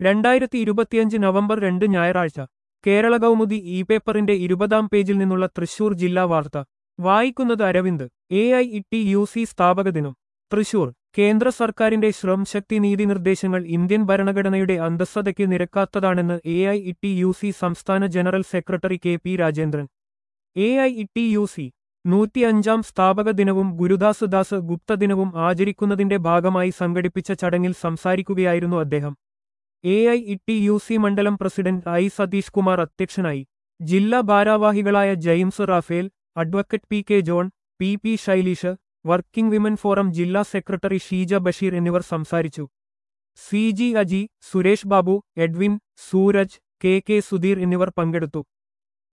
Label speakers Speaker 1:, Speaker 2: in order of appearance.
Speaker 1: രണ്ടായിരത്തി ഇരുപത്തിയഞ്ച് നവംബർ രണ്ട് ഞായറാഴ്ച കേരള കൗമുദി ഇ പേപ്പറിന്റെ ഇരുപതാം പേജിൽ നിന്നുള്ള തൃശൂർ ജില്ലാ വാർത്ത വായിക്കുന്നത് Aravind A I E T U C സ്ഥാപക ദിനം തൃശൂർ കേന്ദ്ര സർക്കാരിന്റെ ശ്രം ശക്തി നീതി നിർദ്ദേശങ്ങൾ ഇന്ത്യൻ ഭരണഘടനയുടെ അന്തസ്സതയ്ക്ക് നിരക്കാത്തതാണെന്ന് A I E T U C സംസ്ഥാന general secretary K P Rajendran A I E T U C നൂറ്റിയഞ്ചാം സ്ഥാപക ദിനവും ഗുരുദാസ് ദാസ് ഗുപ്ത ദിനവും ആചരിക്കുന്നതിന്റെ ഭാഗമായി സംഘടിപ്പിച്ച ചടങ്ങിൽ സംസാരിക്കുകയായിരുന്നു അദ്ദേഹം A I E T U C മണ്ഡലം പ്രസിഡന്റ് ഐ സതീഷ് കുമാർ അധ്യക്ഷനായി ജില്ലാ ഭാരവാഹികളായ James Raphael advocate P K John P P Shaileesh working women forum ജില്ലാ സെക്രട്ടറി ഷീജ ബഷീർ എന്നിവർ സംസാരിച്ചു C G Aji Suresh Babu Edwin Sooraj K K Sudheer എന്നിവർ പങ്കെടുത്തു